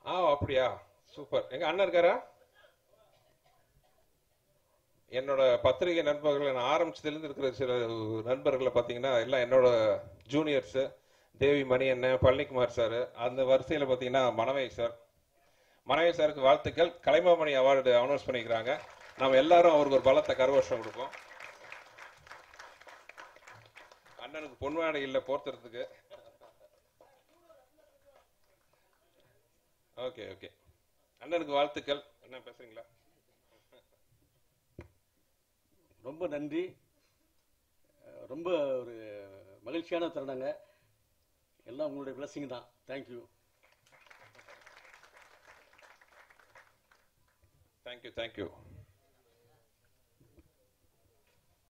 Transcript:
ஆ அப்படியா சூப்பர் எங்க அண்ணன் இருக்காரா என்னோட பத்திரிகை நண்பர்கள் நான் ஆரம்பிச்சதுலேருந்து இருக்கிற சில நண்பர்களை பார்த்தீங்கன்னா எல்லாம் என்னோட ஜூனியர்ஸு தேவி மணி அண்ணன் பழனிக்குமார் சார் அந்த வரிசையில் பார்த்தீங்கன்னா மணவை சார் மணவை சாருக்கு வாழ்த்துக்கள் கலைமாமணி அவார்டு அனௌன்ஸ் பண்ணிக்கிறாங்க நம்ம எல்லாரும் அவருக்கு ஒரு பலத்த கரகோஷம் கொடுப்போம் அண்ணனுக்கு பொன்வாடை இல்லை போர்த்துறதுக்கு ஓகே ஓகே அண்ணனுக்கு வாழ்த்துக்கள் என்ன பேசுறீங்களா ரொம்ப நன்றி அஹ் ரொம்ப ஒரு மகிழ்ச்சியான தருணங்க எல்லாம் உங்களுடைய blessing தான் தேங்க்யூ தேங்க்யூ தேங்க்யூ